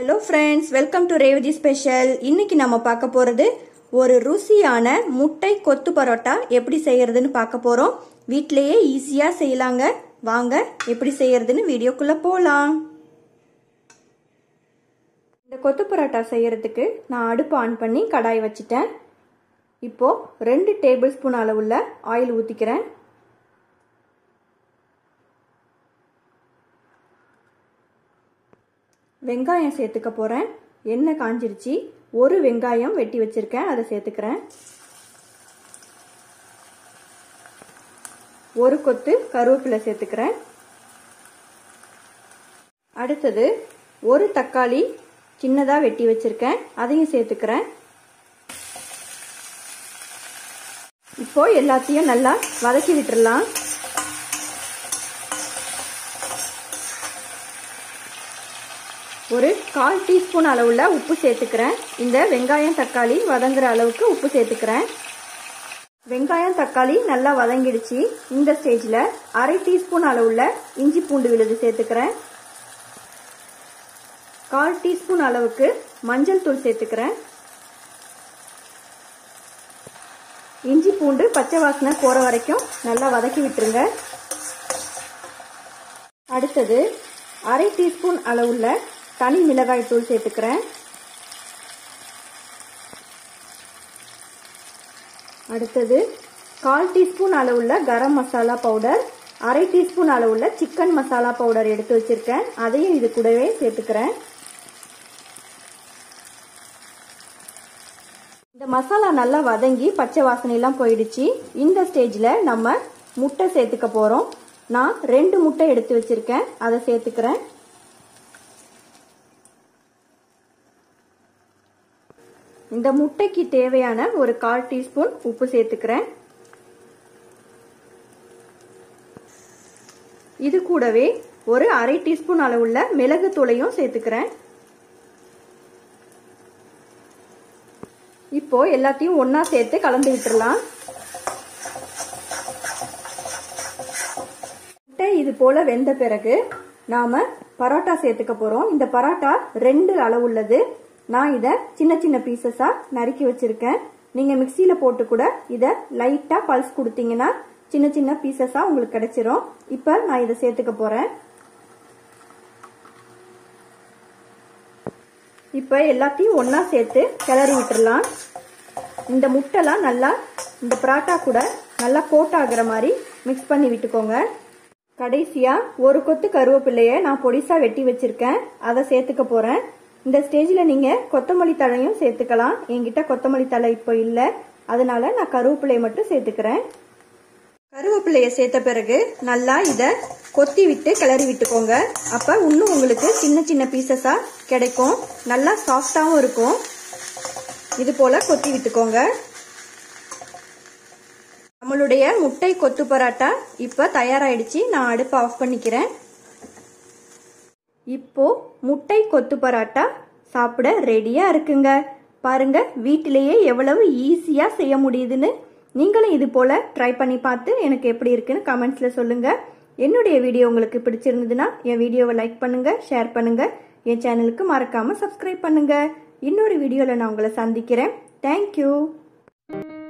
hello friends welcome to Revathi special இன்னைக்கு நம்ம பார்க்க போகிறது ஒரு ருசியான முட்டை கொத்து பரோட்டா எப்படி செய்யறதுன்னு பார்க்க போகிறோம் வீட்டிலேயே ஈஸியாக செய்யலாங்க வாங்க எப்படி செய்யறதுன்னு வீடியோக்குள்ளே போகலாம் இந்த கொத்து பரோட்டா செய்யறதுக்கு நான் அடுப்பு ஆன் பண்ணி கடாய் வச்சுட்டேன் இப்போது ரெண்டு டேபிள் ஸ்பூன் அளவுள்ள ஆயில் ஊற்றிக்கிறேன் வெங்காயம் சேர்த்துக்க போகிறேன் எண்ணெய் காஞ்சிருச்சு ஒரு வெங்காயம் வெட்டி வச்சுருக்கேன் அதை சேர்த்துக்கிறேன் ஒரு கொத்து கருவேப்பிலை சேர்த்துக்கிறேன் அடுத்தது ஒரு தக்காளி சின்னதாக வெட்டி வச்சுருக்கேன் அதையும் சேர்த்துக்கிறேன் இப்போ எல்லாத்தையும் நல்லா வதக்கி விட்டுடலாம் ஒரு கால் டீஸ்பூன் அளவுள்ள உப்பு சேர்த்துக்கிறேன் இந்த வெங்காயம் தக்காளி வதங்குற அளவுக்கு உப்பு சேர்த்துக்கிறேன் வெங்காயம் தக்காளி நல்லா வதங்கிடுச்சு இந்த ஸ்டேஜில் அரை டீஸ்பூன் அளவுள்ள இஞ்சி பூண்டு விழுது சேர்த்துக்கிறேன் கால் டீஸ்பூன் அளவுக்கு மஞ்சள் தூள் சேர்த்துக்கிறேன் இஞ்சி பூண்டு பச்சை வாசனை போகிற வரைக்கும் நல்லா வதக்கி விட்டுருங்க அடுத்தது அரை டீஸ்பூன் அளவுள்ள தனி மிளகாய் தூள் சேர்த்துக்கிறேன் அடுத்தது கால் டீஸ்பூன் அளவுள்ள கரம் மசாலா பவுடர் அரை டீஸ்பூன் அளவுள்ள சிக்கன் மசாலா பவுடர் எடுத்து வச்சிருக்கேன் அதையும் இது கூடவே சேர்த்துக்கிறேன் இந்த மசாலா நல்லா வதங்கி பச்சை வாசனையெல்லாம் போயிடுச்சு இந்த ஸ்டேஜில் நம்ம முட்டை சேர்த்துக்க போகிறோம் நான் ரெண்டு முட்டை எடுத்து வச்சிருக்கேன் அதை சேர்த்துக்கிறேன் இந்த முட்டைக்கு தேவையான ஒரு கால் டீஸ்பூன் உப்பு சேர்த்துக்கிறேன் இது கூடவே ஒரு அரை டீஸ்பூன் அளவுள்ள மிளகு தூளையும் சேர்த்துக்கிறேன் இப்போ எல்லாத்தையும் ஒன்னா சேர்த்து கலந்து விட்டுறலாம் முட்டை இது போல வெந்த பிறகு நாம பரோட்டா சேர்த்துக்க போறோம் இந்த பரோட்டா ரெண்டு அளவுள்ளது நான் இதை சின்ன சின்ன பீசஸாக நறுக்கி வச்சுருக்கேன் நீங்கள் மிக்சியில் போட்டு கூட இதை லைட்டாக பல்ஸ் கொடுத்தீங்கன்னா சின்ன சின்ன பீசஸாக உங்களுக்கு கிடைச்சிரும் இப்போ நான் இதை சேர்த்துக்க போகிறேன் இப்போ எல்லாத்தையும் ஒன்றா சேர்த்து கிளறி விட்டுறலாம் இந்த முட்டைலாம் நல்லா இந்த பராட்டா கூட நல்லா கோட் ஆகிற மாதிரி மிக்ஸ் பண்ணி விட்டுக்கோங்க கடைசியாக ஒரு கொத்து கருவேப்பிள்ளையை நான் பொடிசாக வெட்டி வச்சுருக்கேன் அதை சேர்த்துக்க போகிறேன் இந்த ஸ்டேஜில் நீங்கள் கொத்தமல்லி தழையும் சேர்த்துக்கலாம் என்கிட்ட கொத்தமல்லி தழை இப்போ இல்லை அதனால நான் கருவேப்பிலையை மட்டும் சேர்த்துக்கிறேன் கருவேப்பிலையை சேர்த்த பிறகு நல்லா இதை கொத்தி விட்டு கிளறி விட்டுக்கோங்க அப்போ இன்னும் உங்களுக்கு சின்ன சின்ன பீசஸாக கிடைக்கும் நல்லா சாஃப்டாகவும் இருக்கும் இது போல் கொத்தி விட்டுக்கோங்க நம்மளுடைய முட்டை கொத்து பராட்டா இப்போ தயாராகிடுச்சு நான் அடுப்பை ஆஃப் பண்ணிக்கிறேன் இப்போ முட்டை கொத்து பராட்டா சாப்பிட ரெடியா இருக்குங்க பாருங்க வீட்டிலேயே எவ்வளவு ஈஸியா செய்ய முடியுதுன்னு நீங்களும் இது போல ட்ரை பண்ணி பார்த்து எனக்கு எப்படி இருக்குன்னு கமெண்ட்ஸ்ல சொல்லுங்க என்னுடைய வீடியோ உங்களுக்கு பிடிச்சிருந்ததுன்னா என் வீடியோவை லைக் பண்ணுங்க ஷேர் பண்ணுங்க என் சேனலுக்கு மறக்காம சப்ஸ்கிரைப் பண்ணுங்க இன்னொரு வீடியோவில் நான் உங்களை சந்திக்கிறேன் தேங்க்யூ